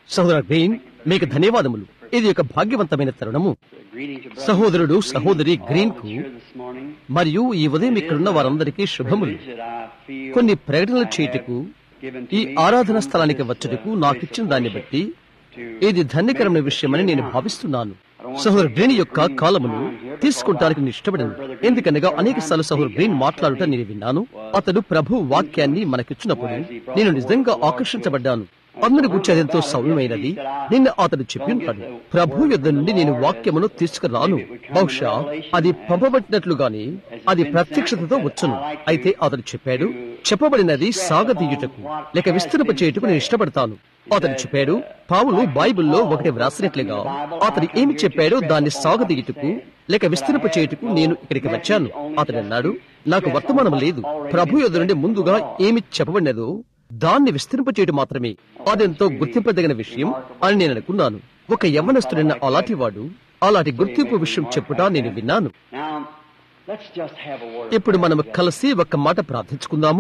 సహోదర గ్రీన్ మీకు ధన్యవాదములు ఇది ఒక భాగ్యవంతమైన తరుణము సహోదరుడు సహోదరి గ్రీన్ కు మరియు ఈ ఉదయం ఇక్కడున్న వారందరికీ శుభములు కొన్ని ప్రకటనలు చేయుటకు ఈ ఆరాధన స్థలానికి వచ్చుటకు నాకిచ్చిన దాన్ని బట్టి ఇది ధన్యకరమైన విషయమని నేను భావిస్తున్నాను సహోదరు గ్రీన్ యొక్క కాలమును తీసుకుంటానికి నేను ఇష్టపడను ఎందుకనగా అనేక సార్లు సహోదరు గ్రీన్ మాట్లాడుట నేను విన్నాను అతడు ప్రభు వాక్యాన్ని మనకిచ్చినప్పుడు నేను నిజంగా ఆకర్షించబడ్డాను అందరి గురించి అది ఎంతో సౌమ్యమైనది నిన్న అతడు చెప్పి ఉంటాడు ప్రభు యుద్ధ నుండి నేను వాక్యమును తీసుకురాను బహుశా అది పంపబడినట్లుగాని అది ప్రత్యక్షతతో వచ్చును అయితే అతడు చెప్పాడు చెప్పబడినది సాగతీయుటకు లేక విస్తరింప చేయుటకు నేను ఇష్టపడతాను అతడు చెప్పాడు పావులు బైబిల్లో ఒకటి వ్రాసినట్లుగా అతడు ఏమి చెప్పాడో దాన్ని సాగతీయుటకు లేక విస్తరింప చేయుటకు నేను ఇక్కడికి వచ్చాను అతడు అన్నాడు నాకు వర్తమానం లేదు ప్రభు యొద్ద నుండి ముందుగా ఏమి చెప్పబడినదో దాన్ని విస్తరింపచేయడం మాత్రమే అదెంతో గుర్తింపదగిన విషయం అని నేను అనుకున్నాను ఒక యవ్వనస్తుడైన అలాంటి వాడు అలాంటి గుర్తింపు విషయం చెప్పుట నేను విన్నాను ఇప్పుడు మనం కలిసి ఒక మాట ప్రార్థించుకుందాము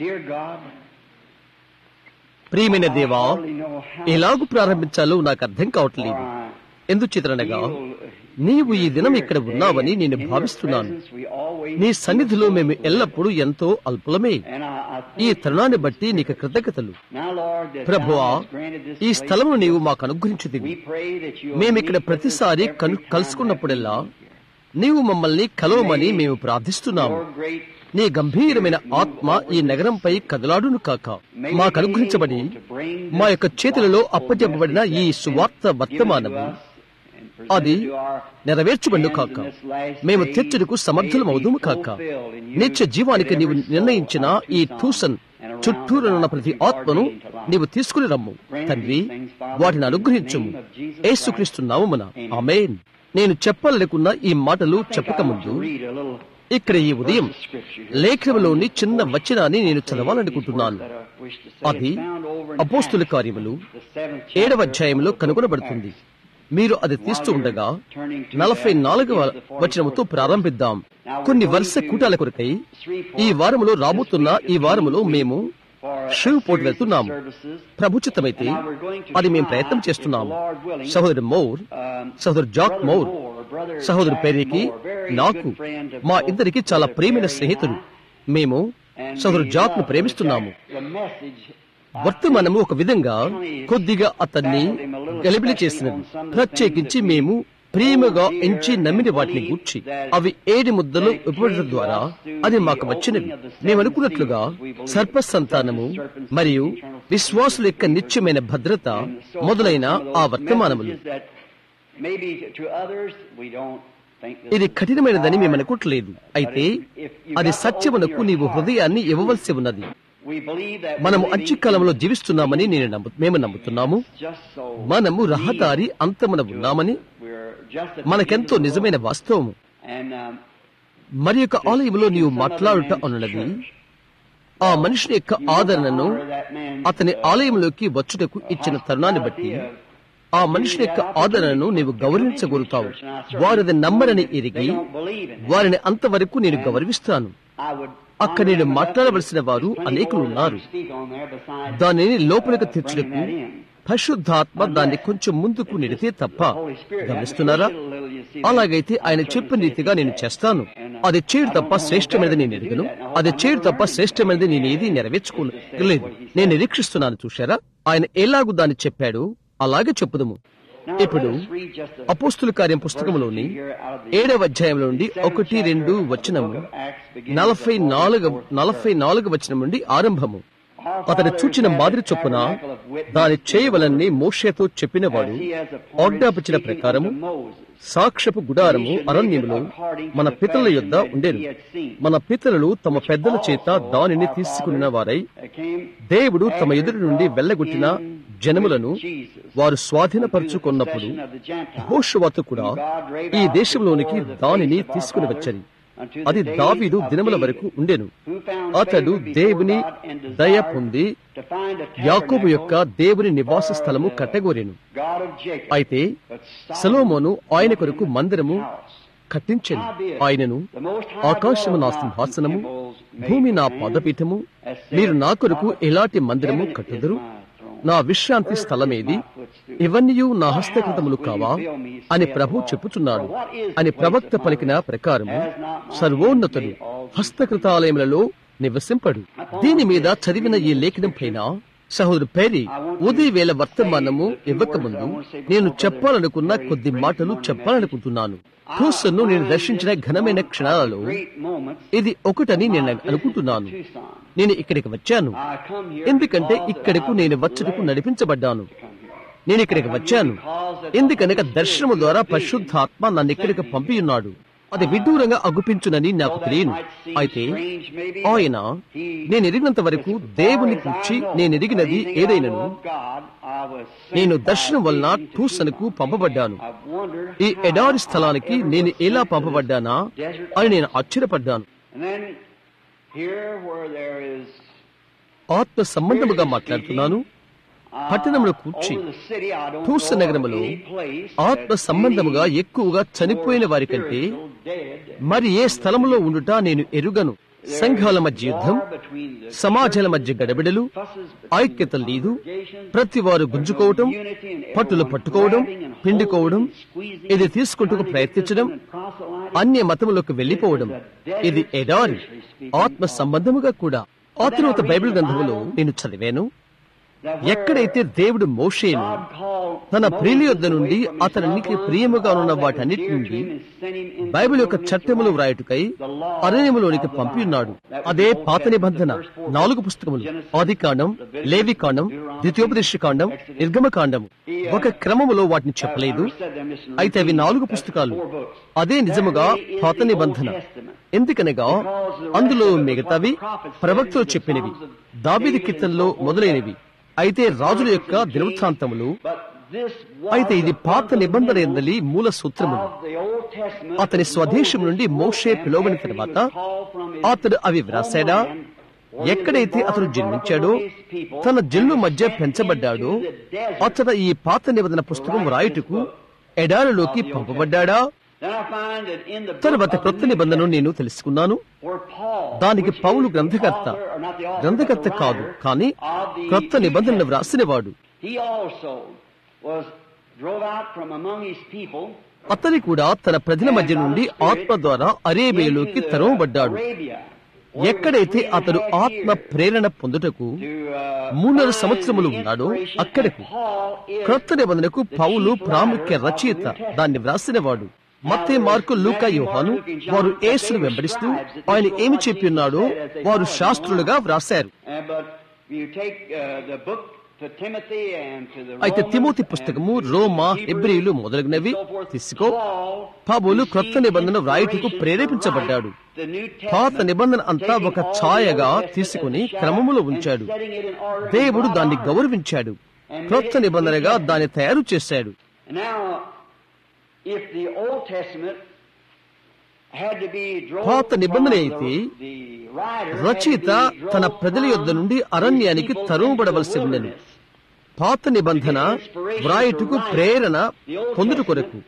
ప్రియమైన దేవా ఎలాగూ ప్రారంభించాలో నాకు అర్థం కావట్లేదు ఎందుచేతనగా నీవు ఈ దినం ఇక్కడ ఉన్నావని నేను భావిస్తున్నాను నీ సన్నిధిలో మేము ఎల్లప్పుడూ ఎంతో అల్పులమే ఈ తరుణాన్ని బట్టి నీకు కృతజ్ఞతలు ప్రభువా ఈ స్థలము నీవు మాకు అనుగ్రహించుదివి మేమిక్కడ ప్రతిసారి కను కలుసుకున్నప్పుడల్లా నీవు మమ్మల్ని కలవమని మేము ప్రార్థిస్తున్నాము నీ గంభీరమైన ఆత్మ ఈ నగరంపై కదలాడును కాక మాకు అనుగ్రహించబడి మా యొక్క చేతులలో అప్పచెప్పబడిన ఈ సువార్త వర్తమానము అది నెరవేర్చబడు కాక మేము తెచ్చుటకు సమర్థులమవుదుము కాక నిత్య జీవానికి నీవు నిర్ణయించిన ఈ టూసన్ చుట్టూరున్న ప్రతి ఆత్మను నీవు తీసుకుని రమ్ము తండ్రి వాటిని అనుగ్రహించుము ఏసుక్రీస్తు నామమున ఆమేన్ నేను చెప్పాలనుకున్న ఈ మాటలు చెప్పకముందు ఇక్కడ ఈ ఉదయం లేఖనంలోని చిన్న వచనాన్ని నేను చదవాలనుకుంటున్నాను అది అపోస్తుల కార్యములు ఏడవ అధ్యాయంలో కనుగొనబడుతుంది మీరు అది తీస్తూ ఉండగా నలభై నాలుగవ వచనముతో ప్రారంభిద్దాం కొన్ని వరుస కూటాల కొరకై ఈ వారములో రాబోతున్న ఈ వారములో మేము షివ్ పోటీ వెళ్తున్నాము ప్రభుచితమైతే అది మేము ప్రయత్నం చేస్తున్నాము సహోదరు మౌర్ సహోదరు జాక్ మౌర్ సహోదరు పేరీకి నాకు మా ఇద్దరికి చాలా ప్రియమైన స్నేహితులు మేము సహోదరు జాక్ ను ప్రేమిస్తున్నాము వర్తమానము ఒక విధంగా కొద్దిగా అతన్ని గలిబిలి చేసినది ప్రత్యేకించి మేము ప్రేమగా ఎంచి నమ్మిన వాటిని గూర్చి అవి ఏడి ముద్దలు ఇవ్వడం ద్వారా అది మాకు వచ్చినవి మేము అనుకున్నట్లుగా సర్ప సంతానము మరియు విశ్వాసుల యొక్క నిత్యమైన భద్రత మొదలైన ఆ వర్తమానములు ఇది కఠినమైనదని మేము అనుకోవట్లేదు అయితే అది సత్యమునకు నీవు హృదయాన్ని ఇవ్వవలసి ఉన్నది మనము అంత్యకాలంలో జీవిస్తున్నామని నేను నమ్ము మేము నమ్ముతున్నాము మనము రహదారి అంతమున ఉన్నామని మనకెంతో నిజమైన వాస్తవము మరి యొక్క ఆలయంలో నీవు మాట్లాడుట అన్నది ఆ మనిషిని యొక్క ఆదరణను అతని ఆలయంలోకి వచ్చుటకు ఇచ్చిన తరుణాన్ని బట్టి ఆ మనిషిని యొక్క ఆదరణను నీవు గౌరవించగలుగుతావు వారిది నమ్మరని ఎరిగి వారిని అంతవరకు నేను గౌరవిస్తాను అక్కడ నేను మాట్లాడవలసిన వారు అనేకులు ఉన్నారు దానిని లోపలికి తెచ్చుటకు పరిశుద్ధాత్మ దాన్ని కొంచెం ముందుకు నెడితే తప్ప గమనిస్తున్నారా అలాగైతే ఆయన చెప్పిన రీతిగా నేను చేస్తాను అది చేయడు తప్ప శ్రేష్టమైనది నేను ఎరుగను అది చేయడు తప్ప శ్రేష్టమైనది నేను ఏది నెరవేర్చుకోలేదు నేను నిరీక్షిస్తున్నాను చూశారా ఆయన ఎలాగూ దాన్ని చెప్పాడు అలాగే చెప్పుదము ఇప్పుడు అపోస్తుల కార్యం పుస్తకంలోని ఏడవ అధ్యాయంలో నుండి ఒకటి రెండు వచనము నలభై నాలుగు నలభై నాలుగు వచనం నుండి ఆరంభము అతడు చూచిన మాదిరి చొప్పున దాని చేయవలన్ని మోషేతో చెప్పినవాడు ఆజ్ఞాపించిన ప్రకారము సాక్ష్యపు గుడారము అరణ్యములో మన పితరుల యొద్ద ఉండేను మన పితరులు తమ పెద్దల చేత దానిని తీసుకున్న వారై దేవుడు తమ ఎదురు నుండి వెళ్ళగొట్టిన జనములను వారు స్వాధీనపరుచుకున్నప్పుడు హోషువతు కూడా ఈ దేశంలోనికి దానిని తీసుకుని వచ్చని అది దావీదు దినముల వరకు ఉండెను అతడు దేవుని దయ పొంది యాకోబు యొక్క దేవుని నివాస స్థలము కట్టగోరెను అయితే సలోమోను ఆయన కొరకు మందిరము కట్టించెను ఆయనను ఆకాశము నా సింహాసనము భూమి నా పాదపీఠము మీరు నా కొరకు ఎలాంటి మందిరము కట్టుదురు నా విశ్రాంతి స్థలమేది ఇవన్నీ నా హస్తకృతములు కావా అని ప్రభు చెప్పుచున్నాడు అని ప్రవక్త పలికిన ప్రకారము సర్వోన్నతుడు హస్తకృతాలయములలో నివసింపడు దీని మీద చదివిన ఈ లేఖనం పైన సహోదరు పేరి ఉదయ వేళ వర్తమానము ఇవ్వకముందు నేను చెప్పాలనుకున్న కొద్ది మాటలు చెప్పాలనుకుంటున్నాను హూసన్ను నేను దర్శించిన ఘనమైన క్షణాలలో ఇది ఒకటని నేను అనుకుంటున్నాను నేను ఇక్కడికి వచ్చాను ఎందుకంటే ఇక్కడకు నేను వచ్చటకు నడిపించబడ్డాను నేను ఇక్కడికి వచ్చాను ఎందుకనగా దర్శనము ద్వారా పరిశుద్ధాత్మ నన్ను ఇక్కడికి పంపియున్నాడు అది విడ్డూరంగా అగుపించునని నాకు తెలియను అయితే ఆయన నేను ఎరిగినంత వరకు దేవుని కూర్చి నేను ఎరిగినది ఏదైనను నేను దర్శనం వలన టూసన్కు పంపబడ్డాను ఈ ఎడారి స్థలానికి నేను ఎలా పంపబడ్డానా అని నేను ఆశ్చర్యపడ్డాను ఆత్మ సంబంధముగా మాట్లాడుతున్నాను పట్టణంలో కూర్చి టూస నగరములో ఆత్మ సంబంధముగా ఎక్కువగా చనిపోయిన వారి కంటే మరి ఏ స్థలములో ఉండుట నేను ఎరుగను సంఘాల మధ్య యుద్ధం సమాజాల మధ్య గడబిడలు ఐక్యత లేదు ప్రతి వారు గుంజుకోవటం పట్టులు పట్టుకోవడం పిండుకోవడం ఇది తీసుకుంటూ ప్రయత్నించడం అన్య మతములకు వెళ్లిపోవడం ఇది ఎడారి ఆత్మ సంబంధముగా కూడా ఆ తర్వాత బైబిల్ గ్రంథములో నేను చదివాను ఎక్కడైతే దేవుడు మోషేను తన ప్రియుల యొద్ద నుండి అతనికి ప్రియముగా ఉన్న వాటన్నిటి నుండి బైబిల్ యొక్క చట్టములు వ్రాయుటకై అరణ్యములోనికి పంపియున్నాడు అదే పాత నిబంధన నాలుగు పుస్తకములు ఆది కాండం లేవి కాండం ద్వితీయోపదేశ కాండం నిర్గమ కాండం ఒక క్రమములో వాటిని చెప్పలేదు అయితే అవి నాలుగు పుస్తకాలు అదే నిజముగా పాత నిబంధన ఎందుకనగా అందులో మిగతావి ప్రవక్తలు చెప్పినవి దాబిది కీర్తనలో మొదలైనవి అయితే రాజుల యొక్క దినవృత్తాంతములు అయితే ఇది పాత నిబంధన ఎందలి మూల సూత్రములు అతని స్వదేశం నుండి మోషే పిలువబడిన తర్వాత అతడు అవి వ్రాసాడా ఎక్కడైతే అతడు జన్మించాడో తన జల్లు మధ్య పెంచబడ్డాడో అతడు ఈ పాత నిబంధన పుస్తకం రాయుటకు ఎడారిలోకి పంపబడ్డాడా తర్వాత క్రొత్త నిబంధనను నేను తెలుసుకున్నాను దానికి పౌలు గ్రంథకర్త గ్రంథకర్త కాదు కానీ క్రొత్త నిబంధనను వ్రాసినవాడు అతని కూడా తన ప్రజల మధ్య నుండి ఆత్మ ద్వారా అరేబియాలోకి తరవబడ్డాడు ఎక్కడైతే అతడు ఆత్మ ప్రేరణ పొందుటకు మూడున్నర సంవత్సరములు ఉన్నాడో అక్కడకు క్రొత్త నిబంధనకు పౌలు ప్రాముఖ్య రచయిత దాన్ని వ్రాసినవాడు మత్తే మార్కు లూకా యోహాను వారు యేసును వెంబడిస్తూ ఆయన ఏమి చెప్పి ఉన్నాడో వారు శాస్త్రులుగా వ్రాశారు అయితే తిమోతి పుస్తకము రోమా హెబ్రిలు మొదలగునవి తీసుకో పౌలు క్రొత్త నిబంధన వ్రాయుటకు ప్రేరేపించబడ్డాడు పాత నిబంధన అంతా ఒక ఛాయగా తీసుకుని క్రమములో ఉంచాడు దేవుడు దాన్ని గౌరవించాడు క్రొత్త నిబంధనగా దాన్ని తయారు చేశాడు పాత నిబంధన అయితే రచయిత తన ప్రజల యొద్ద నుండి అరణ్యానికి తరుముబడవలసి ఉండను పాత నిబంధన వ్రాయుటకు ప్రేరణ పొందుట కొరకు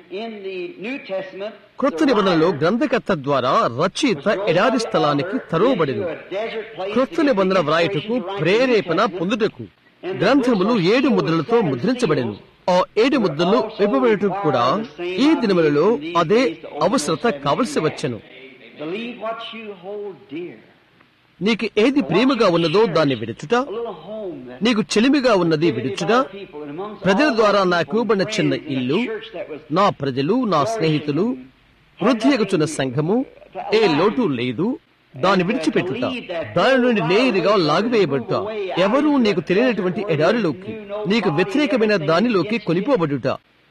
క్రొత్త నిబంధనలో గ్రంథకర్త ద్వారా రచయిత ఎడారి స్థలానికి తరువబడిను క్రొత్త నిబంధన వ్రాయుటకు ప్రేరేపణ పొందుటకు గ్రంథములు ఏడు ముద్రలతో ముద్రించబడిను ఆ ఏడు ముద్రలు ఇవ్వబడటం కూడా ఈ దినములలో అదే అవసరత కావలసి వచ్చను నీకు ఏది ప్రేమగా ఉన్నదో దాన్ని విడుచుట నీకు చెలిమిగా ఉన్నది విడుచుట ప్రజల ద్వారా నాకు ఇవ్వబడిన చిన్న ఇల్లు నా ప్రజలు నా స్నేహితులు వృద్ధియగుచున్న సంఘము ఏ లోటు లేదు దాన్ని విడిచిపెట్టుట దాని నుండి నేరుగా లాగివేయబడుట ఎవరూ నీకు తెలియనటువంటి ఎడారిలోకి నీకు వ్యతిరేకమైన దానిలోకి కొనిపోబడుట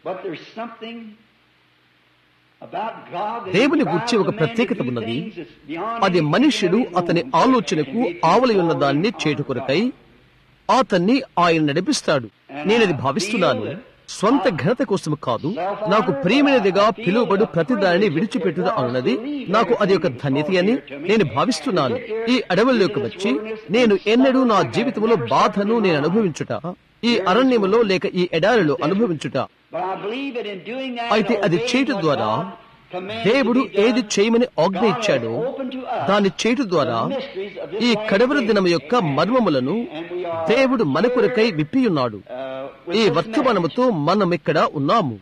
దేవుని గుర్చి ఒక ప్రత్యేకత ఉన్నది అది మనుష్యుడు అతని ఆలోచనకు ఆవలి ఉన్న దాన్ని చేటు కొరకై అతన్ని ఆయన నడిపిస్తాడు నేనది భావిస్తున్నాను స్వంత ఘనత కోసం కాదు నాకు ప్రియమైనదిగా పిలువబడు ప్రతి దానిని విడిచిపెట్టుట అన్నది నాకు అది ఒక ధన్యత అని నేను భావిస్తున్నాను ఈ అడవుల్లోకి వచ్చి నేను ఎన్నడూ నా జీవితంలో బాధను నేను అనుభవించుట ఈ అరణ్యములో లేక ఈ ఎడారిలో అనుభవించుట అయితే అది చేయటం ద్వారా దేవుడు ఏది చేయమని ఆజ్ఞ ఇచ్చాడో దాన్ని చేయటం ద్వారా ఈ కడవర దినం యొక్క మర్మములను దేవుడు మన కొరకై విప్పియున్నాడు ఈ వర్తమానముతో మనం ఇక్కడ ఉన్నాము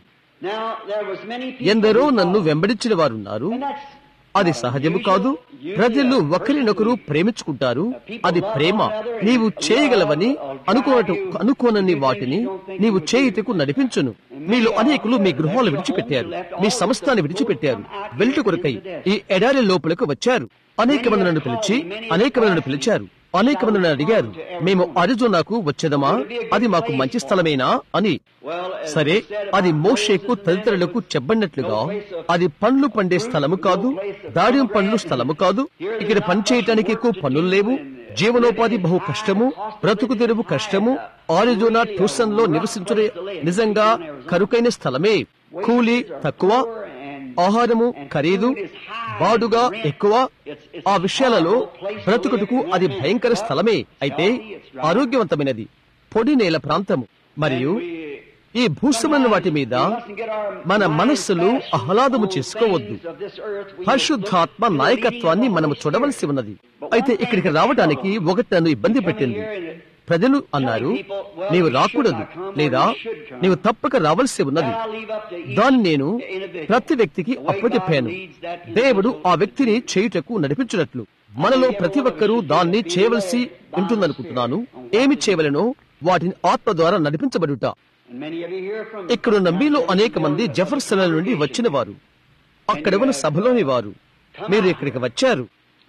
ఎందరో నన్ను వెంబడించిన వారున్నారు అది సహజము కాదు ప్రజలు ఒకరినొకరు ప్రేమించుకుంటారు అది ప్రేమ నీవు చేయగలవని అనుకోనటు అనుకోనని వాటిని నీవు చేయుటకు నడిపించును మీలో అనేకులు మీ గృహాలు విడిచిపెట్టారు మీ సంస్థాన్ని విడిచిపెట్టారు వెలుట కొరకై ఈ ఎడారి లోపలకు వచ్చారు అనేక మంది నన్ను పిలిచి అనేక మంది నన్ను పిలిచారు అనేక మంది నన్ను అడిగారు మేము అరిజోనాకు వచ్చేదమా అది మాకు మంచి స్థలమేనా అని సరే అది మోషేకు తదితరులకు చెప్పబడినట్లుగా అది పండ్లు పండే స్థలము కాదు దాడియం పండ్లు స్థలము కాదు ఇక్కడ పని చేయటానికి ఎక్కువ పనులు లేవు జీవనోపాధి బహు కష్టము బ్రతుకు తెరువు కష్టము ఆరిజోనా ట్యూసన్ లో నివసించే నిజంగా కరుకైన స్థలమే కూలీ తక్కువ ఆహారము ఖరీదు బాడుగా ఎక్కువ ఆ విషయాలలో బ్రతుకుటకు అది భయంకర స్థలమే అయితే ఆరోగ్యవంతమైనది పొడి నేల ప్రాంతము మరియు ఈ భూసమైన వాటి మీద మన మనస్సులు ఆహ్లాదము చేసుకోవద్దు పరిశుద్ధాత్మ నాయకత్వాన్ని మనము చూడవలసి ఉన్నది అయితే ఇక్కడికి రావడానికి ఒకటి నన్ను ఇబ్బంది పెట్టింది ప్రజలు అన్నారు నీవు రాకూడదు లేదా నీవు తప్పక రావాల్సి ఉన్నది దాన్ని నేను ప్రతి వ్యక్తికి అప్పచెప్పాను దేవుడు ఆ వ్యక్తిని చేయుటకు నడిపించినట్లు మనలో ప్రతి ఒక్కరూ దాన్ని చేయవలసి ఉంటుందనుకుంటున్నాను ఏమి చేయవలనో వాటిని ఆత్మ ద్వారా నడిపించబడుట ఇక్కడున్న మీలో అనేక మంది జఫర్సన్ నుండి వచ్చిన వారు అక్కడ ఉన్న సభలోని వారు మీరు ఇక్కడికి వచ్చారు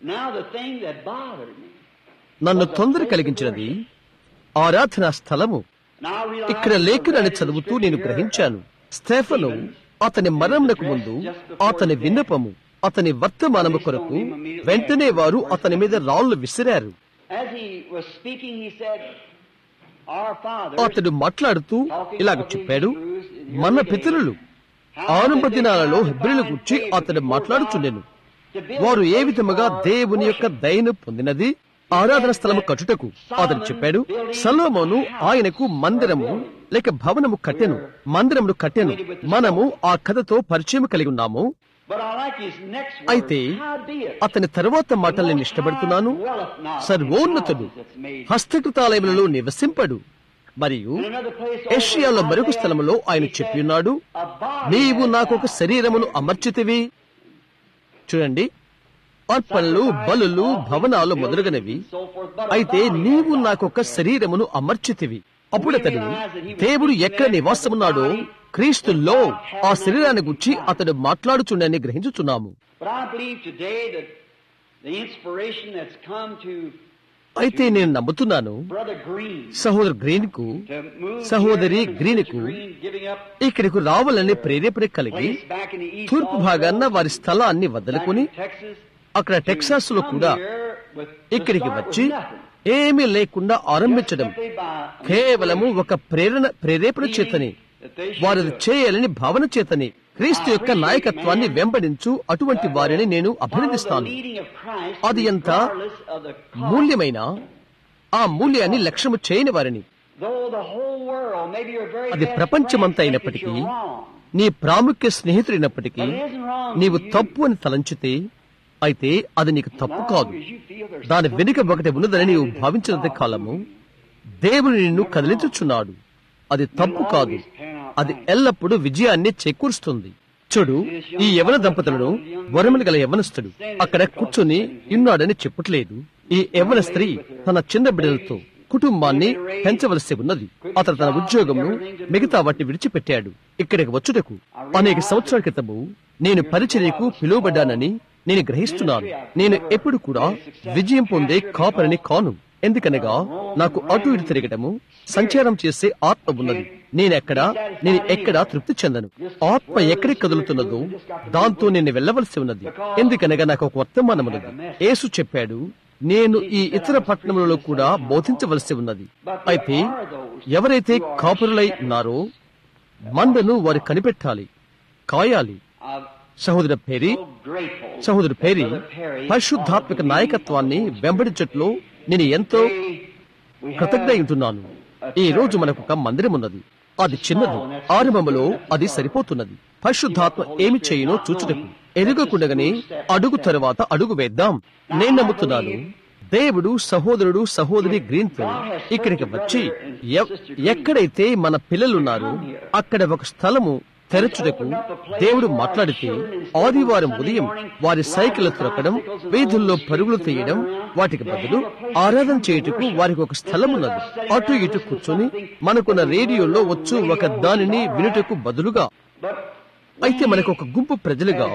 నన్ను తొందర కలిగించినది ఆరాధనా స్థలము ఇక్కడ లేఖనాన్ని చదువుతూ నేను గ్రహించాను స్టేఫను అతని మరణమునకు ముందు అతని విన్నపము అతని వర్తమానము కొరకు వెంటనే వారు అతని మీద రాళ్లు విసిరారు అతడు మాట్లాడుతూ ఇలాగ చెప్పాడు మన పితరులు ఆరంభ దినాలలో హెబ్రిల గురించి అతడు మాట్లాడుచుండెను వారు ఏ విధముగా దేవుని యొక్క దయను పొందినది ఆరాధన స్థలము కట్టుటకు అతను చెప్పాడు సలోమోను ఆయనకు మందిరము లేక భవనము కట్టెను మందిరమును కట్టెను మనము ఆ కథతో పరిచయం కలిగి ఉన్నాము అయితే అతని తరువాత మాటలు నేను ఇష్టపడుతున్నాను సర్వోన్నతుడు హస్తకృతాలయములలో నివసింపడు మరియు ఏషియాలో మరొక స్థలములో ఆయన చెప్పి ఉన్నాడు నీవు నాకు ఒక శరీరమును అమర్చితివి చూడండి అర్పణలు బలులు భవనాలు మొదలుగనవి అయితే నీవు నాకొక శరీరమును అమర్చితివి అప్పుడతడు దేవుడు ఎక్కడ నివాసమున్నాడో క్రీస్తుల్లో ఆ శరీరాన్ని గురించి అతడు మాట్లాడుచుండని గ్రహించుచున్నాము అయితే నేను నమ్ముతున్నాను సహోదరు గ్రీన్ కు సహోదరి గ్రీన్ కు ఇక్కడికి రావాలని ప్రేరేపణ కలిగి తూర్పు భాగాన్న వారి స్థలాన్ని వదులుకుని అక్కడ టెక్సాస్ లో కూడా ఇక్కడికి వచ్చి ఏమీ లేకుండా ఆరంభించడం కేవలము ఒక ప్రేరణ ప్రేరేపణ చేతని వారు చేయాలని భావన చేతని క్రీస్తు యొక్క నాయకత్వాన్ని వెంబడించు అటువంటి వారిని నేను అభినందిస్తాను అది ఎంత మూల్యమైన ఆ మూల్యాన్ని లక్ష్యము చేయని వారిని అది ప్రపంచమంతా అయినప్పటికీ నీ ప్రాముఖ్య స్నేహితుడైనప్పటికీ నీవు తప్పు అని తలంచితే అయితే అది నీకు తప్పు కాదు దాని వెనుక ఒకటి ఉన్నదని నీవు భావించినంత కాలము దేవుని నిన్ను కదిలించుచున్నాడు అది తప్పు కాదు అది ఎల్లప్పుడూ విజయాన్ని చేకూరుస్తుంది చూడు ఈ యవన దంపతులను వరములు గల యవనస్తుడు అక్కడ కూర్చొని ఉన్నాడని చెప్పట్లేదు ఈ యవన స్త్రీ తన చిన్న బిడ్డలతో కుటుంబాన్ని పెంచవలసి ఉన్నది అతను తన ఉద్యోగమును మిగతా వాటిని విడిచిపెట్టాడు ఇక్కడికి వచ్చుటకు అనేక సంవత్సరాల క్రితము నేను పరిచర్యకు పిలువబడ్డానని నేను గ్రహిస్తున్నాను నేను ఎప్పుడు కూడా విజయం పొందే కాపరిని కాను ఎందుకనగా నాకు అటు ఇటు తిరగటము సంచారం చేసే ఆత్మ ఉన్నది నేనెక్కడ నేను ఎక్కడ తృప్తి చెందను ఆత్మ ఎక్కడికి కదులుతున్నదో దాంతో నేను వెళ్ళవలసి ఉన్నది ఎందుకనగా నాకు ఒక వర్తమానం ఉన్నది యేసు చెప్పాడు నేను ఈ ఇతర పట్టణములలో కూడా బోధించవలసి ఉన్నది అయితే ఎవరైతే కాపురులై ఉన్నారో మందను వారు కనిపెట్టాలి కాయాలి సహోదరు పేరి సహోదరు పేరి పరిశుద్ధాత్మక నాయకత్వాన్ని వెంబడించట్లో నేను ఎంతో కృతజ్ఞ ఉంటున్నాను ఈ రోజు మనకు ఒక మందిరం ఉన్నది అది చిన్నది ఆరంభంలో అది సరిపోతున్నది పరిశుద్ధాత్మ ఏమి చేయునో చూచుటకు ఎదుగకుండగానే అడుగు తరువాత అడుగు వేద్దాం నేను నమ్ముతున్నాను దేవుడు సహోదరుడు సహోదరి గ్రీన్ తో ఇక్కడికి వచ్చి ఎ- ఎక్కడైతే మన పిల్లలున్నారో అక్కడ ఒక స్థలము తెరచుటకు దేవుడు మాట్లాడితే ఆదివారం ఉదయం వారి సైకిల్ త్రొక్కడం వీధుల్లో పరుగులు తీయడం వాటికి బదులు ఆరాధన చేయుటకు వారికి ఒక స్థలం ఉన్నది అటు ఇటు కూర్చొని మనకున్న రేడియోలో వచ్చు ఒక దానిని వినుటకు బదులుగా అయితే మనకు ఒక గుంపు ప్రజలుగా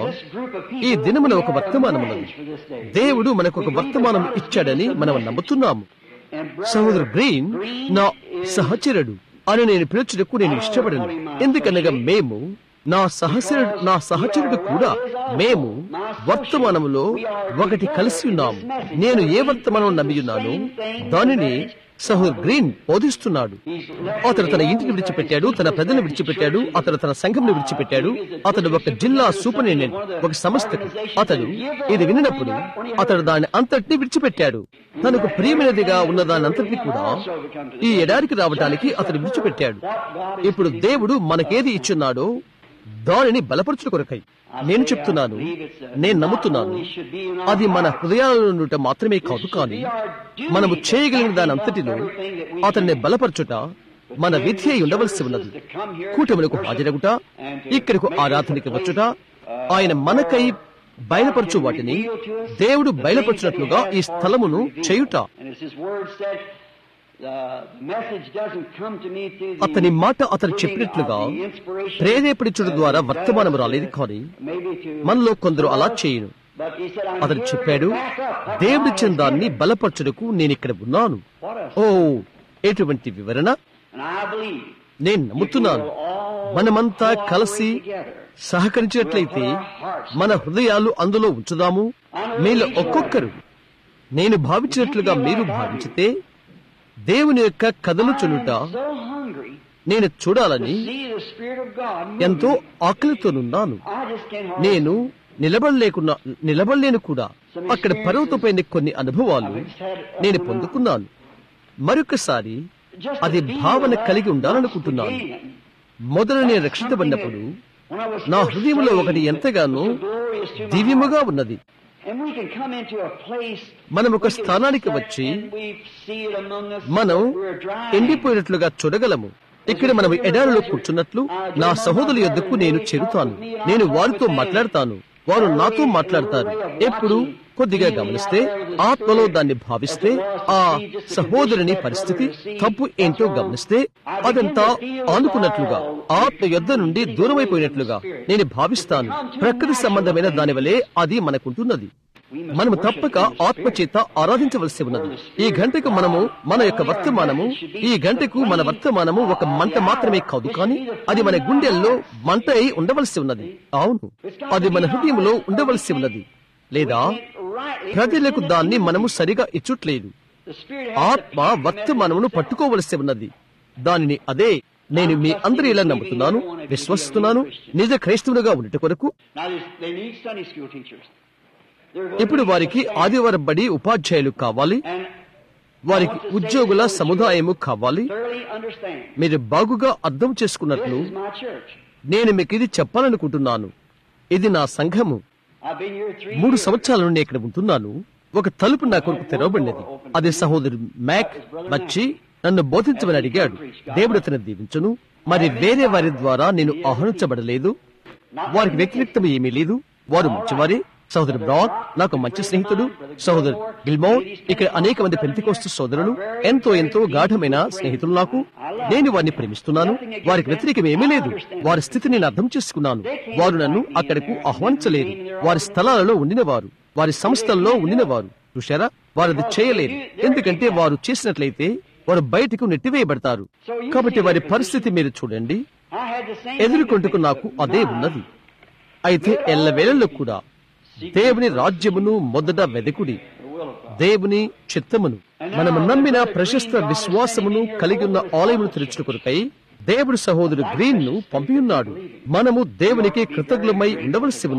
ఈ దినమున ఒక వర్తమానం ఉన్నది దేవుడు మనకు ఒక వర్తమానం ఇచ్చాడని మనం నమ్ముతున్నాము సహోదరు గ్రీన్ నా సహచరుడు అని నేను పిలుచుటకు నేను ఇష్టపడను ఎందుకనగా మేము నా సహచరుడు నా సహచరుడు కూడా మేము వర్తమానంలో ఒకటి కలిసి ఉన్నాము నేను ఏ వర్తమానం నమ్మియున్నానో దానిని సహోదరు గ్రీన్ బోధిస్తున్నాడు అతడు తన ఇంటిని విడిచిపెట్టాడు తన ప్రజలను విడిచిపెట్టాడు అతడు తన సంఘంను విడిచిపెట్టాడు అతడు ఒక జిల్లా సూపరింటెండెంట్ ఒక సంస్థకు అతడు ఇది వినినప్పుడు అతడు దాని అంతటిని విడిచిపెట్టాడు తనకు ప్రియమైనదిగా ఉన్న దాని అంతటిని కూడా ఈ ఎడారికి రావడానికి అతడు విడిచిపెట్టాడు ఇప్పుడు దేవుడు మనకేది ఇచ్చున్నాడో దానిని బలపరచుట కొరకై నేను చెప్తున్నాను నేను నమ్ముతున్నాను అది మన హృదయాలలో నుండి మాత్రమే కాదు కానీ మనము చేయగలిగిన దాని అంతటిలో అతన్ని బలపరచుట మన విధి అయి ఉండవలసి ఉన్నది కూటములకు హాజరగుట ఇక్కడకు ఆరాధనకి వచ్చుట ఆయన మనకై బయలుపరచు వాటిని దేవుడు బయలుపరచునట్లుగా ఈ స్థలమును చేయుట And as his word said, the message doesn't come to me through the అతని మాట అతను చెప్పినట్లుగా ప్రేరేపడించడం ద్వారా వర్తమానం రాలేదు కానీ maybe to మనలో కొందరు అలా చేయను but he said I'm అతను here చెప్పాడు to back up what దేవుడిచ్చిన God has దాన్ని given. బలపరచుటకు నేను ఇక్కడ ఉన్నాను What a- ఓ ఎటువంటి వివరణ And I believe నేను నమ్ముతున్నాను మనమంతా కలిసి సహకరించినట్లయితే మన హృదయాలు అందులో ఉంచుదాము మీలో ఒక్కొక్కరు నేను భావించినట్లుగా మీరు భావించితే దేవుని యొక్క కథలు చునుట I'm so hungry నేను చూడాలని to see the Spirit of God moving. ఎంతో ఆకలితోనున్నాను I just can't hardly నేను నిలబడలేకున్నా నిలబడలేను కూడా అక్కడ పర్వతపైన కొన్ని అనుభవాలు నేను పొందుకున్నాను మరొకసారి just అది to feel భావన that కలిగి once ఉండాలనుకుంటున్నాను again. మొదట నేను రక్షించబడినప్పుడు When I was నా first హృదయంలో ఒకటి saved, ఎంతగానో it was so glorious to my దివ్యముగా heart. ఉన్నది And we can come into a place మనం ఒక we can స్థానానికి sit వచ్చి and we see it among us మనం that we're dry. ఎండిపోయినట్లుగా చూడగలము ఇక్కడ మనం ఎడారిలో కూర్చున్నట్లు నా సహోదరుల యొద్దకు నేను చేరుతాను నేను వారితో మాట్లాడతాను వారు నాతో మాట్లాడతారు ఎప్పుడు కొద్దిగా గమనిస్తే ఆత్మలో దాన్ని భావిస్తే ఆ సహోదరుని పరిస్థితి తప్పు ఏంటో గమనిస్తే అదంతా ఆనుకున్నట్లుగా ఆత్మ యొద్ద నుండి దూరమైపోయినట్లుగా నేను భావిస్తాను ప్రకృతి సంబంధమైన దాని వలె అది మనకుంటున్నది మనము తప్పక ఆత్మ చేత ఆరాధించవలసి ఉన్నది ఈ గంటకు మనము మన యొక్క వర్తమానము ఈ గంటకు మన వర్తమానము ఒక మంట మాత్రమే కాదు కానీ అది మన గుండెల్లో మంట అయి ఉండవలసి ఉన్నది అవును అది మన హృదయంలో ఉండవలసి ఉన్నది లేదా ప్రజలకు దాన్ని మనము సరిగా ఇచ్చుట్లేదు The Spirit has to ఆత్మ వర్తమానమును పట్టుకోవలసి ఉన్నది దానిని అదే నేను మీ అందరి ఇలా నమ్ముతున్నాను విశ్వసిస్తున్నాను నిజ క్రైస్తవులుగా ఉండట కొరకు Now there's- they need Sunday school teachers. They're going ఇప్పుడు to వారికి need ఆదివారం బడి ఉపాధ్యాయులు కావాలి and వారికి ఉద్యోగుల సముదాయము కావాలి thoroughly understand. మీరు బాగుగా అర్థం This చేసుకున్నట్లు is my church. నేను మీకు ఇది చెప్పాలనుకుంటున్నాను ఇది నా సంఘము I've been here three మూడు years. సంవత్సరాల నుండి ఇక్కడ ఉంటున్నాను ఒక తలుపు నా కొరకు తెరవబడినది అది సహోదరు మ్యాక్ వచ్చి నన్ను బోధించమని అడిగాడు దేవుడు అతను దీవించును మరి వేరే వారి ద్వారా నేను ఆహ్వానించబడలేదు వారికి వ్యతిరేక్తం ఏమీ లేదు వారు మంచివారే సహోదరు బ్రాడ్ నాకు మంచి స్నేహితుడు సహోదరు గిల్మోర్ ఇక్కడ అనేక మంది పెంతికోస్తు సోదరులు ఎంతో ఎంతో గాఢమైన స్నేహితులు నాకు నేను వారిని ప్రేమిస్తున్నాను వారికి వ్యతిరేకం ఏమీ లేదు వారి స్థితిని నేను అర్థం చేసుకున్నాను వారు నన్ను అక్కడకు ఆహ్వానించలేదు వారి స్థలాలలో ఉండినవారు వారి సంస్థల్లో ఉండినవారు చూశారా వారు అది చేయలేరు ఎందుకంటే వారు చేసినట్లయితే వారు బయటకు నెట్టివేయబడతారు కాబట్టి వారి పరిస్థితి మీరు చూడండి I had the same ఎదుర్కొంటుకు నాకు అదే ఉన్నది అయితే ఎల్లవేళల్లో కూడా దేవుని రాజ్యమును మొదట వెదకుడి దేవుని చిత్తమును మనము నమ్మిన ప్రశస్త విశ్వాసమును కలిగి ఉన్న ఆలయమును తెరచుట కొరకై దేవుడు సహోదరు గ్రీన్ ను పంపియున్నాడు మనము దేవునికి కృతజ్ఞమై ఉండవలసి ఉన్నది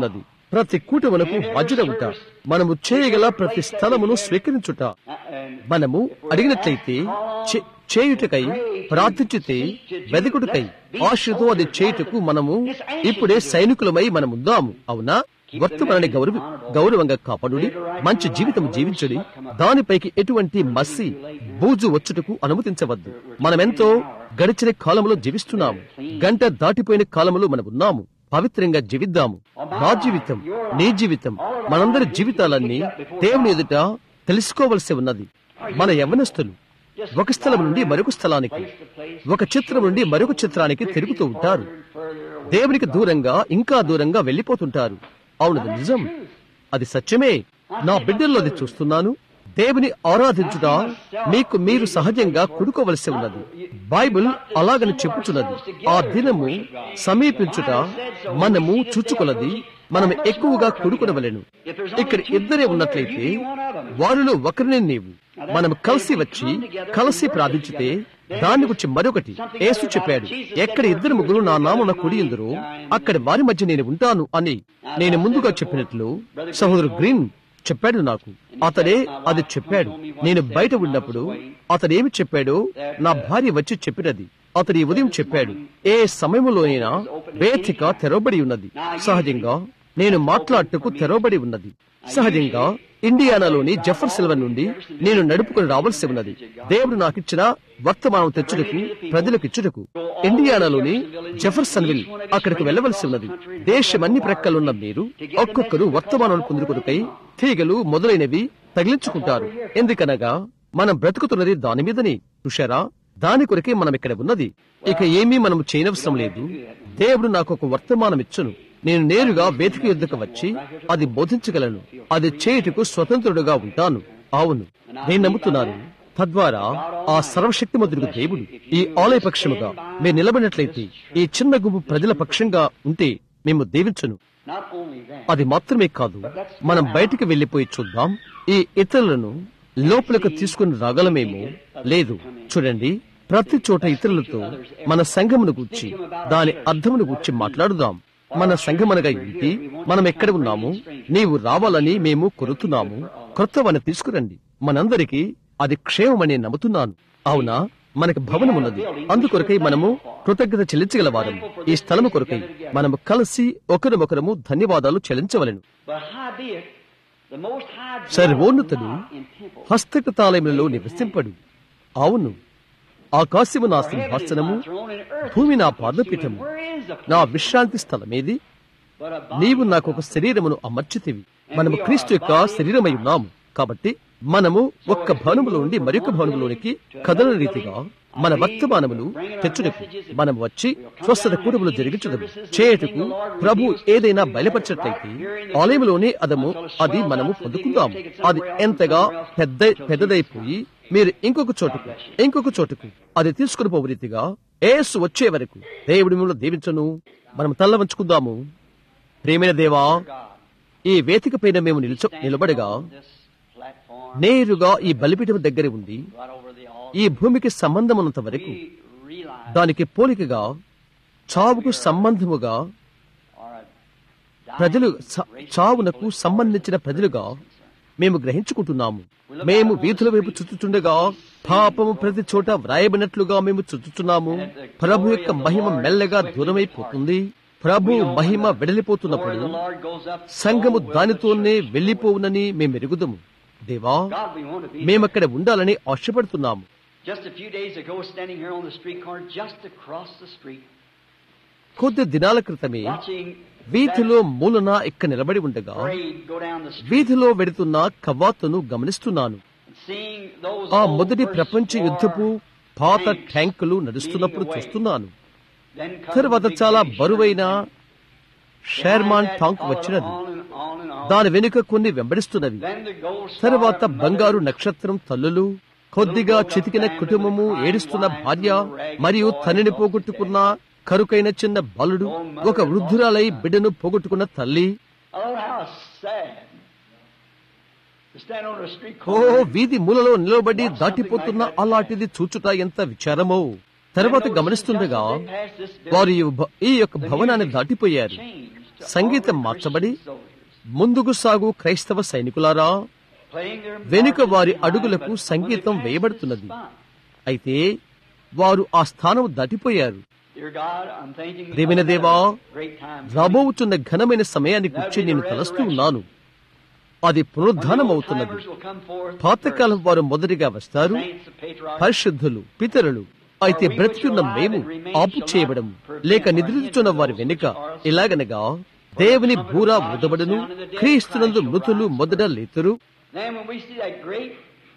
ప్రతి కూటమునకు హాజరవుట మనము చేయగల ప్రతి స్థలమును స్వీకరించుట మనము అడిగినట్లయితే చే- చేయుటకై ప్రార్థించితే వెదకుటకై ఆశతో అది చేయుటకు మనము ఇప్పుడే సైనికులమై మనముందాము అవునా వర్తమానాన్ని గౌరవ గౌరవంగా కాపాడుడి మంచి జీవితం జీవించుడి దానిపైకి ఎటువంటి మసి బూజు వచ్చుటకు అనుమతించవద్దు మనమెంతో గడిచిన కాలంలో జీవిస్తున్నాము గంట దాటిపోయిన కాలంలో మనమున్నాము పవిత్రంగా జీవిద్దాము నా జీవితం నీ జీవితం మనందరి జీవితాలన్నీ దేవుని ఎదుట తెలుసుకోవలసి ఉన్నది మన యవనస్తులు ఒక స్థలం నుండి మరొక స్థలానికి ఒక చిత్రం నుండి మరొక చిత్రానికి తిరుగుతూ ఉంటారు దేవునికి దూరంగా ఇంకా దూరంగా వెళ్లిపోతుంటారు అవునది నిజం అది సత్యమే నా బిడ్డల్లో అది చూస్తున్నాను దేవుని ఆరాధించుట మీకు మీరు సహజంగా కుడుకోవలసి ఉన్నది బైబిల్ అలాగని చెప్పుచున్నది ఆ దినము సమీపించుట మనము చూచుకొలది మనం ఎక్కువగా కుడుకునవలెను ఇక్కడ ఇద్దరే ఉన్నట్లయితే వారిలో ఒకరిని నీవు మనం కలిసి వచ్చి కలిసి ప్రార్థించితే దాని గురించి మరొకటి యేసు చెప్పాడు ఎక్కడ ఇద్దరు ముగ్గురు నా నామన కుడి ఎందరో అక్కడ వారి మధ్య నేను ఉంటాను అని నేను ముందుగా చెప్పినట్లు సహోదరు గ్రీన్ చెప్పాడు నాకు అతడే అది చెప్పాడు నేను బయట ఉన్నప్పుడు అతడేమి చెప్పాడో నా భార్య వచ్చి చెప్పినది అతడు ఈ ఉదయం చెప్పాడు ఏ సమయంలోనైనా వేదిక తెరవబడి ఉన్నది సహజంగా నేను మాట్లాడుటకు తెరవబడి ఉన్నది సహజంగా ఇండియానాలోని జఫర్ సిల్వర్ నుండి నేను నడుపుకొని రావాల్సి ఉన్నది దేవుడు నాకిచ్చిన వర్తమానం తెచ్చుటకు ప్రజలకు ఇచ్చుటకు ఇండియానాలోని జెఫర్సన్విల్ అక్కడికి వెళ్ళవలసి ఉన్నది దేశం అన్ని ప్రక్కలున్న మీరు ఒక్కొక్కరు వర్తమానం పొందుకొరకై తీగలు మొదలైనవి తగిలించుకుంటారు ఎందుకనగా మనం బ్రతుకుతున్నది దాని మీదని చూశారా దాని కొరకే మనం ఇక్కడ ఉన్నది ఇక ఏమీ మనం చేయనవసరం లేదు దేవుడు నాకు ఒక వర్తమానం ఇచ్చును నేను నేరుగా వేదిక యుద్ధకు వచ్చి అది బోధించగలను అది చేయుటకు స్వతంత్రుడుగా ఉంటాను అవును నేను నమ్ముతున్నాను తద్వారా ఆ సర్వశక్తిమంతుడికి దేవుడు ఈ ఆలయ పక్షముగా మీరు నిలబడినట్లయితే ఈ చిన్న గుంపు ప్రజల పక్షంగా ఉంటే మేము దీవించును Not only that, అది మాత్రమే కాదు మనం బయటికి వెళ్లిపోయి చూద్దాం ఈ ఇతరులను లోపలికి తీసుకుని రాగలమేమో లేదు చూడండి ప్రతి చోట ఇతరులతో మన సంఘమును గూర్చి దాని అర్థమును గూర్చి మాట్లాడుదాం మన సంఘమనగా ఇంటి మనం ఎక్కడ ఉన్నాము నీవు రావాలని మేము కోరుతున్నాము క్రొత్తవని తీసుకురండి మనందరికీ అది క్షేమమని నమ్ముతున్నాను అవునా మనకి భవనం ఉన్నది అందుకొరకై మనము కృతజ్ఞత చెల్లించగలవారం ఈ స్థలము కొరకై మనము కలిసి ఒకరినొకరము ధన్యవాదాలు చెల్లించవలెను but howbeit, the Most High dwelleth సర్వోన్నతుడు not in temples. హస్తకతాలయములలో నివసింపడు అవును ఆకాశము నా For heaven is సింహాసనము my throne and earth భూమి is నా my footstool. పాదపీఠము And where is the నా place విశ్రాంతి స్థలమేది but a body నీవు of నాకు ఒక God? శరీరమును అమర్చితివి మనము క్రీస్తు యొక్క శరీరమై ఉన్నాము కాబట్టి మనము ఒక్క భవనములో నుండి మరొక భవనములోనికి కదలని రీతిగా మన వర్తమానములు తెచ్చుటకు మనం వచ్చి స్వస్థత కూటములు జరిగించదము చేయుటకు ప్రభు ఏదైనా బయలుపరచట్లయితే ఆలయంలోనే అదము అది మనము పొందుకుందాము అది ఎంతగా పెద్ద పెద్దదైపోయి మీరు ఇంకొక చోటుకు ఇంకొక చోటుకు అది తీసుకుని పోవు రీతిగా ఏసు వచ్చే వరకు దేవుడి మిమ్మల్ని దీవించను మనం తల్ల వంచుకుందాము ప్రేమైన దేవా ఈ వేదిక పైన మేము నిల్చో నిలబడగా This platform నేరుగా ఈ బలిపీఠం దగ్గర ఉంది right over the altar. ఈ భూమికి సంబంధం ఉన్నంత వరకు We realize దానికి పోలికగా చావుకు సంబంధముగా or a dying ప్రజలు స- చావునకు సంబంధించిన ప్రజలుగా మేము గ్రహించుకుంటున్నాము మేము వీధుల వైపు చుట్టుచుండగా పాపము ప్రతి చోట వ్రాయబడినట్లుగా మేము చుట్టుచున్నాము ప్రభు యొక్క మహిమ మెల్లగా దూరమైపోతుంది ప్రభు మహిమ Lord, వెడలిపోతున్నప్పుడు the Lord goes up. సంఘము so will దానితోనే the church. వెళ్లిపోవునని మేము ఎరుగుదము దేవా God, we want to be మేమక్కడ ఉండాలని ఆశపడుతున్నాము Just a few days ago, standing here on the street corner, just across the street, కొద్ది దినాల క్రితమే watching వీధిలో మూలన ఇక్కడ నిలబడి ఉండగా parade go down the street, వీధిలో వెడుతున్న కవాతును గమనిస్తున్నాను and seeing those ఆ old మొదటి First ప్రపంచ War యుద్ధపు పాత tanks ట్యాంకులు నడుస్తున్నప్పుడు leading away. చూస్తున్నాను Then comes తర్వాత the big చాలా British బరువైన tank. Sherman Behind that tank followed వచ్చినది on and on and on. దాని వెనుక కొన్ని వెంబడిస్తున్నవి Then the gold star తర్వాత mother, బంగారు నక్షత్రం తల్లులు కొద్దిగా చితికిన కుటుంబము ఏడుస్తున్న భార్య మరియు తనని పోగొట్టుకున్న కరుకైన చిన్న బాలుడు ఒక వృద్ధురాలై బిడ్డను పోగొట్టుకున్న తల్లి Oh, how sad. To stand on a street oh corner. వీధి మూలలో నిలబడి దాటిపోతున్న అలాంటిది చూచుట ఎంత విచారమో తర్వాత గమనిస్తుండగా Just as they passed this building, వారు ఈ భ- ఈ యొక్క the భవనాన్ని music దాటిపోయారు changed to సంగీతం all the మార్చబడి Christian soldiers. ముందుకు సాగు క్రైస్తవ సైనికులారా playing their వెనుక marches వారి behind, అడుగులకు but when సంగీతం they pass వేయబడుతున్నది this spot, అయితే వారు ఆ స్థానం దాటిపోయారు Dear God, I'm thinking of ప్రియమైన దేవా, another great time. రాబోతున్న ఘనమైన సమయాన్ని గురించి నేను తలస్తూ ఉన్నాను అది పునరుద్ధానం అవుతున్నది Timers will come forth పాతకాలం వారు మొదటిగా వస్తారు saints of patriarchs. పరిశుద్ధులు పితరులు అయితే బ్రతికున్న మేము ఆపు చేయబడం లేక నిద్రించుచున్న వారి వెనుక ఇలాగనగా దేవుని బూరా ఊదబడును క్రీస్తునందు మృతులు మొదట లేతురు Then when we see that great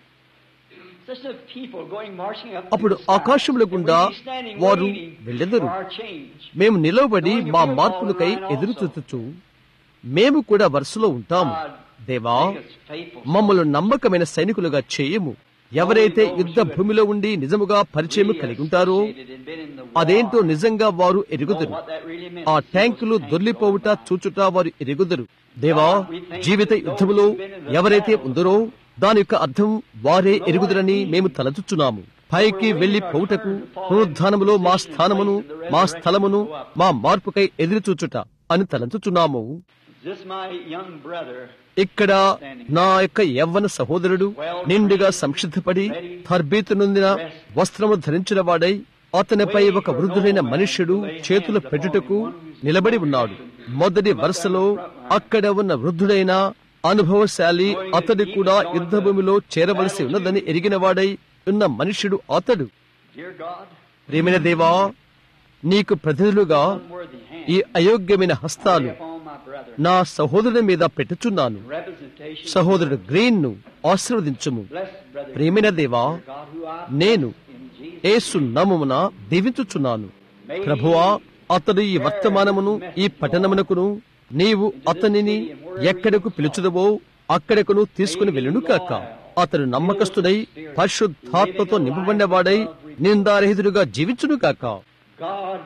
such a people going marching up అప్పుడు through the sky, ఆకాశముల గుండా and we be standing వారు waiting వెళ్ళెదరు for our change. మేము నిలవబడి మా మార్పులకై ఎదురు చూచుచు మేము కూడా వరుసలో ఉంటాము దేవా Make us faithful. మమ్మల్ని నమ్మకమైన సైనికులుగా చేయము ఎవరైతే యుద్ధ భూమిలో ఉండి నిజముగా పరిచయం కలిగి ఉంటారో and been in the అదేంటో war. నిజంగా వారు Know ఎరుగుదురు what that really meant. ఆ ట్యాంకులు దొర్లిపోవుట చూచుట వారు ఎరుగుదురు దేవా జీవిత యుద్ధములో ఎవరైతే ఉందరో దాని యొక్క అర్థం వారే ఎరుగుదురని మేము తలచుచున్నాము పైకి వెళ్లి పోవుటకు పునరుద్ధానములో మా స్థానమును మా స్థలమును మా మార్పుకై ఎదురు చూచుట అని తలంచుచున్నాము Is this my young brother? ఇక్కడ నా యొక్క యవ్వన సహోదరుడు నిండుగా సంసిద్ధపడి తర్బీతు నొందిన వస్త్రము ధరించిన వాడై అతనిపై ఒక వృద్ధుడైన మనుష్యుడు చేతులు పెట్టుటకు నిలబడి ఉన్నాడు మొదటి వరుసలో అక్కడ ఉన్న వృద్ధుడైన అనుభవశాలి అతడు కూడా యుద్ధ భూమిలో చేరవలసి ఉన్నదని ఎరిగిన వాడై ఉన్న మనుష్యుడు అతడు Dear God, ప్రేమైన దేవా నీకు ప్రతినిధులుగా unworthy hand ఈ అయోగ్యమైన హస్తాలు upon my brother. నా సహోదరుని మీద పెట్టుచున్నాను Representation. సహోదరుడు గ్రీన్ ను ఆశీర్వదించుము Bless brother. ప్రేమైన దేవా God who I నేను in Jesus. ఏసు నామమున దీవించుచున్నాను ప్రభువా అతడు ఈ వర్తమానమును ఈ పట్టణమునకును నీవు అతనిని ఎక్కడకు పిలుచుదవో అక్కడకును తీసుకుని వెళ్ళును కాక అతడు నమ్మకస్తుడై పరిశుద్ధాత్మతో నింపబడినవాడై నిందారహితుడుగా జీవించును కాక God.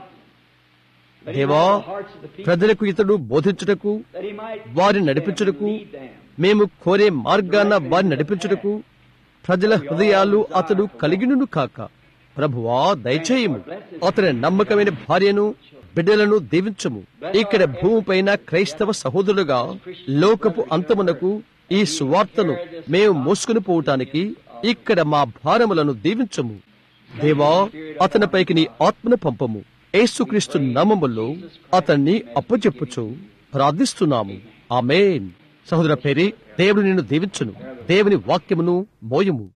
lay దేవా on the hearts of the people ప్రజలకు ఇతడు బోధించుటకు that he might వారిని teach them నడిపించుటకు and lead them. మేము కోరే మార్గాన వారిని నడిపించుటకు ప్రజల హృదయాలు అతడు కలిగినును కాక ప్రభువా దయచేయము అతని నమ్మకమైన భార్యను బిడ్డలను దీవించము ఇక్కడ భూమిపైన క్రైస్తవ సహోదరులుగా లోకపు అంతమునకు ఈ సువార్తను మేము మోసుకుని పోవటానికి ఇక్కడ మా భారములను దీవించము దేవా అతనిపైకి నీ ఆత్మను పంపము యేసుక్రీస్తు నామములో అతన్ని అప్పచెప్పుచు ప్రార్థిస్తున్నాము ఆమేన్ సహోదర పేరి దేవుడు నిన్ను దీవించును దేవుని వాక్యమును మోయము